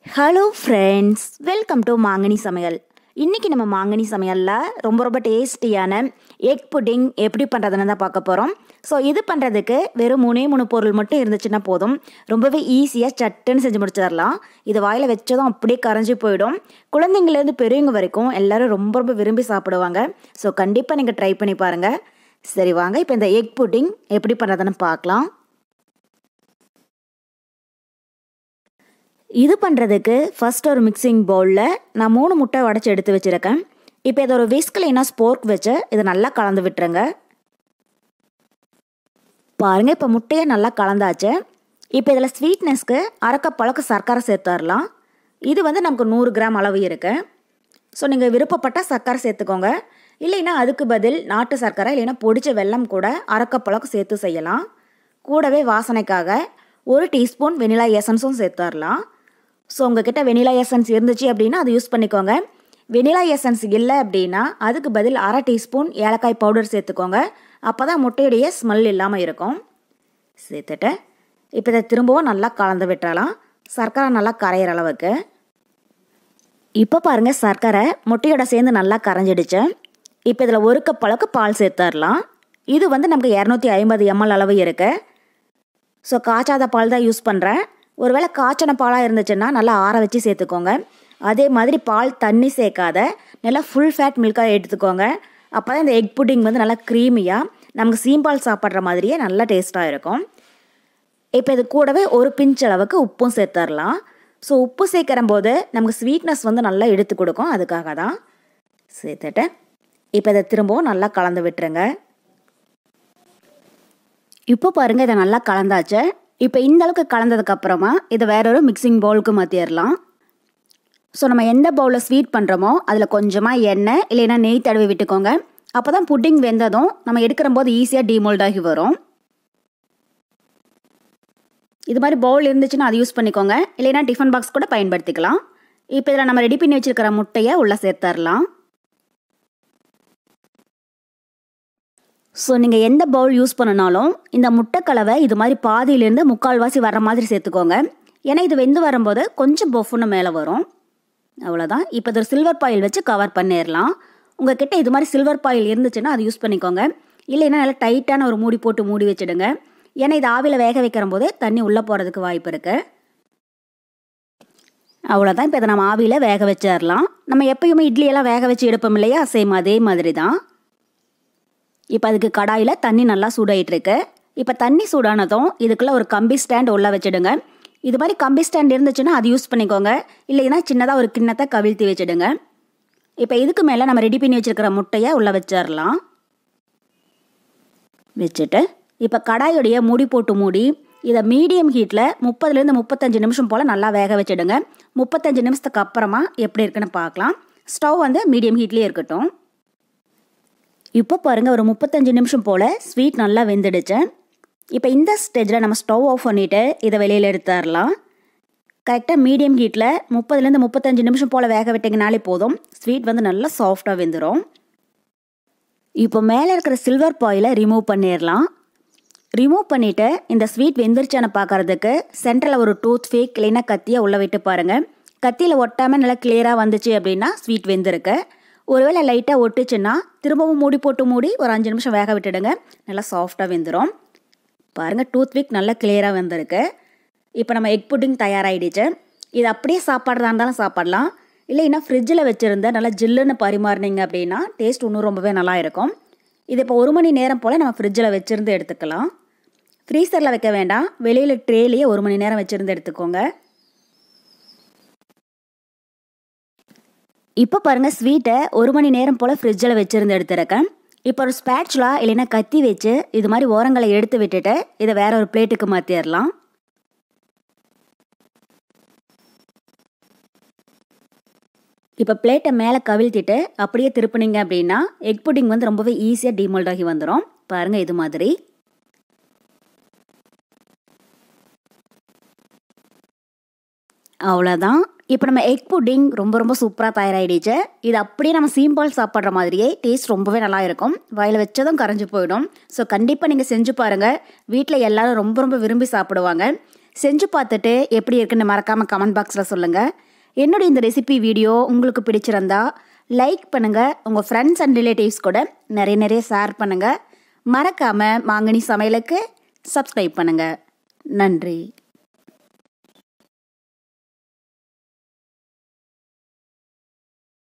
hello friends welcome to மாங்கனி சமையல் இன்றைக்கி நம்ம மாங்கனி சமையலில் ரொம்ப ரொம்ப டேஸ்டியான எக் புட்டிங் எப்படி பண்ணுறதுன்னு தான் பார்க்க போகிறோம் ஸோ இது பண்ணுறதுக்கு வெறும் மூணே மூணு பொருள் மட்டும் இருந்துச்சுன்னா போதும் ரொம்பவே ஈஸியாக சட்டுன்னு செஞ்சு முடிச்சிடலாம் இது வாயில் வச்சதும் அப்படியே கரைஞ்சி போயிடும் குழந்தைங்கலேருந்து பெரியவங்க வரைக்கும் எல்லோரும் ரொம்ப ரொம்ப விரும்பி சாப்பிடுவாங்க ஸோ கண்டிப்பாக நீங்கள் ட்ரை பண்ணி பாருங்கள் சரி வாங்க இப்போ இந்த எக் புட்டிங் எப்படி பண்ணுறதுன்னு பார்க்கலாம் இது பண்ணுறதுக்கு ஃபர்ஸ்ட் ஒரு மிக்சிங் பவுலில் நான் மூணு முட்டை உடச்சி எடுத்து வச்சுருக்கேன் இப்போ இதை ஒரு விஸ்க் இல்லைன்னா ஸ்போர்க் வச்சு இதை நல்லா கலந்து விட்டுருங்க பாருங்கள் இப்போ முட்டையை நல்லா கலந்தாச்சு இப்போ இதில் ஸ்வீட்னஸ்க்கு அரைக்க பழக்க சர்க்கரை சேர்த்துடலாம் இது வந்து நமக்கு நூறு கிராம் அளவு இருக்குது ஸோ நீங்கள் விருப்பப்பட்ட சர்க்கரை சேர்த்துக்கோங்க இல்லைன்னா அதுக்கு பதில் நாட்டு சர்க்கரை இல்லைன்னா பொடிச்ச வெல்லம் கூட அரைக்க பழக்கம் சேர்த்து செய்யலாம் கூடவே வாசனைக்காக ஒரு டீஸ்பூன் வெனிலா எசன்ஸும் சேர்த்துடலாம் ஸோ உங்ககிட்ட வெனிலா எசன்ஸ் இருந்துச்சு அப்படின்னா அதை யூஸ் பண்ணிக்கோங்க வெனிலா எசன்ஸ் இல்லை அப்படின்னா அதுக்கு பதில் அரை டீஸ்பூன் ஏலக்காய் பவுடர் சேர்த்துக்கோங்க அப்போ தான் முட்டையுடைய ஸ்மெல் இல்லாமல் இருக்கும் சேர்த்துட்டு இப்போ இதை திரும்பவும் நல்லா கலந்து விட்டுறலாம் சர்க்கரை நல்லா கரையிற அளவுக்கு இப்போ பாருங்கள் சர்க்கரை முட்டையோட சேர்ந்து நல்லா கரைஞ்சிடுச்சு இப்போ இதில் ஒரு கப் அளவுக்கு பால் சேர்த்துடலாம் இது வந்து நமக்கு இரநூத்தி ஐம்பது எம்எல் அளவு இருக்குது ஸோ காய்ச்சாத பால் தான் யூஸ் பண்ணுறேன் ஒருவேளை காய்ச்சன பாலாக இருந்துச்சுன்னா நல்லா ஆற வச்சு சேர்த்துக்கோங்க அதே மாதிரி பால் தண்ணி சேர்க்காத நல்லா ஃபுல் ஃபேட் மில்காக எடுத்துக்கோங்க அப்போ தான் இந்த எக் புட்டிங் வந்து நல்லா க்ரீமியாக நமக்கு சீம்பால் சாப்பிட்ற மாதிரியே நல்லா டேஸ்ட்டாக இருக்கும் இப்போ இது கூடவே ஒரு பிஞ்ச் அளவுக்கு உப்பும் சேர்த்துடலாம் ஸோ உப்பு சேர்க்கிற போது நமக்கு ஸ்வீட்னஸ் வந்து நல்லா எடுத்து கொடுக்கும் அதுக்காக தான் சேர்த்துட்டு இப்போ இதை திரும்பவும் நல்லா கலந்து விட்டுருங்க இப்போ பாருங்கள் இதை நல்லா கலந்தாச்சு இப்போ இந்த அளவுக்கு கலந்ததுக்கப்புறமா இதை வேற ஒரு மிக்சிங் பவுலுக்கு மாற்றிடலாம் ஸோ நம்ம எந்த பவுலில் ஸ்வீட் பண்ணுறோமோ அதில் கொஞ்சமாக எண்ணெய் இல்லைன்னா நெய் தடவி விட்டுக்கோங்க அப்போ தான் புட்டிங் வெந்ததும் நம்ம எடுக்கிற போது ஈஸியாக டீமோல்ட் ஆகி வரும் இது மாதிரி பவுல் இருந்துச்சுன்னா அதை யூஸ் பண்ணிக்கோங்க இல்லைன்னா டிஃபன் பாக்ஸ் கூட பயன்படுத்திக்கலாம் இப்போ இதில் நம்ம ரெடி பண்ணி வச்சுருக்கிற முட்டையை உள்ளே சேர்த்துடலாம் ஸோ நீங்கள் எந்த பவுல் யூஸ் பண்ணினாலும் இந்த முட்டைக்கலவை இது மாதிரி பாதியிலேருந்து முக்கால்வாசி வர்ற மாதிரி சேர்த்துக்கோங்க ஏன்னா இது வெந்து வரும்போது கொஞ்சம் பொஃப்னு மேலே வரும் அவ்வளோதான் இப்போ இது ஒரு சில்வர் பாயில் வச்சு கவர் பண்ணிடலாம் உங்கள் கிட்ட இது மாதிரி சில்வர் பாயில் இருந்துச்சுன்னா அது யூஸ் பண்ணிக்கோங்க இல்லைன்னா நல்லா டைட்டான ஒரு மூடி போட்டு மூடி வச்சுடுங்க ஏன்னா இது ஆவியில் வேக வைக்கிற போது தண்ணி உள்ளே போகிறதுக்கு வாய்ப்பு இருக்குது அவ்வளோதான் இப்போ இதை நம்ம ஆவியில் வேக வச்சிடலாம் நம்ம எப்பயுமே இட்லியெல்லாம் வேக வச்சு எடுப்போம் இல்லையா சேம் அதே மாதிரி தான் இப்போ அதுக்கு கடாயில் தண்ணி நல்லா சூடாயிட்டுருக்கு இப்போ தண்ணி சூடானதும் இதுக்குள்ளே ஒரு கம்பி ஸ்டாண்ட் உள்ளே வச்சுடுங்க இது மாதிரி கம்பி ஸ்டாண்ட் இருந்துச்சுன்னா அது யூஸ் பண்ணிக்கோங்க இல்லைன்னா சின்னதாக ஒரு கிண்ணத்தை கவிழ்த்தி வச்சுடுங்க இப்போ இதுக்கு மேலே நம்ம ரெடி பண்ணி வச்சுருக்கிற முட்டையை உள்ளே வச்சிடலாம் வச்சுட்டு இப்போ கடாயுடைய மூடி போட்டு மூடி இதை மீடியம் ஹீட்டில் முப்பதுலேருந்து முப்பத்தஞ்சு நிமிஷம் போல் நல்லா வேக வச்சுடுங்க முப்பத்தஞ்சு நிமிஷத்துக்கு அப்புறமா எப்படி இருக்குன்னு பார்க்கலாம் ஸ்டவ் வந்து மீடியம் ஹீட்லேயே இருக்கட்டும் இப்போ பாருங்கள் ஒரு முப்பத்தஞ்சு நிமிஷம் போல் ஸ்வீட் நல்லா வெந்துடுச்சு இப்போ இந்த ஸ்டேஜில் நம்ம ஸ்டவ் ஆஃப் பண்ணிவிட்டு இதை வெளியில் எடுத்துடலாம் கரெக்டாக மீடியம் ஹீட்டில் முப்பதுலேருந்து முப்பத்தஞ்சு நிமிஷம் போல் வேக விட்டிங்கனாலே போதும் ஸ்வீட் வந்து நல்லா சாஃப்டாக வெந்துடும் இப்போ மேலே இருக்கிற சில்வர் பாயிலை ரிமூவ் பண்ணிடலாம் ரிமூவ் பண்ணிவிட்டு இந்த ஸ்வீட் வெந்துருச்சான்னு பார்க்குறதுக்கு சென்டரில் ஒரு டூத் ஃபேக் இல்லைன்னா கத்தியை உள்ளே விட்டு பாருங்கள் கத்தியில் ஒட்டாமல் நல்லா கிளியராக வந்துச்சு அப்படின்னா ஸ்வீட் வெந்திருக்கு ஒருவேளை லைட்டாக ஒட்டுச்சுன்னா திரும்பவும் மூடி போட்டு மூடி ஒரு அஞ்சு நிமிஷம் வேக விட்டுடுங்க நல்லா சாஃப்டாக வெந்துடும் பாருங்கள் டூத் வீக் நல்லா கிளியராக வெந்திருக்கு இப்போ நம்ம எக் புட்டிங் தயாராகிடுச்சு இது அப்படியே சாப்பாடுறதா இருந்தாலும் சாப்பிடலாம் இல்லைன்னா ஃப்ரிட்ஜில் வச்சுருந்த நல்லா ஜில்லுன்னு பரிமாறினீங்க அப்படின்னா டேஸ்ட் இன்னும் ரொம்பவே நல்லா இருக்கும் இது இப்போ ஒரு மணி நேரம் போல் நம்ம ஃப்ரிட்ஜில் வச்சுருந்து எடுத்துக்கலாம் ஃப்ரீசரில் வைக்க வேண்டாம் வெளியில் ட்ரேலேயே ஒரு மணி நேரம் வச்சுருந்து எடுத்துக்கோங்க இப்போ பாருங்கள் ஸ்வீட்டை ஒரு மணி நேரம் போல் ஃப்ரிட்ஜில் வச்சுருந்து எடுத்துருக்கேன் இப்போ ஒரு ஸ்பேட்சுலா இல்லைன்னா கத்தி வச்சு இது மாதிரி ஓரங்களை எடுத்து விட்டுட்டு இதை வேற ஒரு பிளேட்டுக்கு மாற்றிடலாம் இப்போ பிளேட்டை மேலே கவிழ்த்திட்டு அப்படியே திருப்பினீங்க அப்படின்னா எக் புட்டிங் வந்து ரொம்பவே ஈஸியாக டீமோல்ட் ஆகி வந்துடும் பாருங்கள் இது மாதிரி அவ்வளோதான் இப்போ நம்ம எக் புட்டிங் ரொம்ப ரொம்ப சூப்பராக தயாராகிடுச்சு இது அப்படியே நம்ம சீம்பால் சாப்பிட்ற மாதிரியே டேஸ்ட் ரொம்பவே நல்லா இருக்கும் வாயில் வச்சதும் கரைஞ்சி போயிடும் ஸோ கண்டிப்பாக நீங்கள் செஞ்சு பாருங்கள் வீட்டில் எல்லோரும் ரொம்ப ரொம்ப விரும்பி சாப்பிடுவாங்க செஞ்சு பார்த்துட்டு எப்படி இருக்குன்னு மறக்காமல் கமெண்ட் பாக்ஸில் சொல்லுங்கள் என்னுடைய இந்த ரெசிபி வீடியோ உங்களுக்கு பிடிச்சிருந்தா லைக் பண்ணுங்கள் உங்கள் ஃப்ரெண்ட்ஸ் அண்ட் ரிலேட்டிவ்ஸ் கூட நிறைய நிறைய ஷேர் பண்ணுங்கள் மறக்காமல் மாங்கனி சமையலுக்கு சப்ஸ்கிரைப் பண்ணுங்கள் நன்றி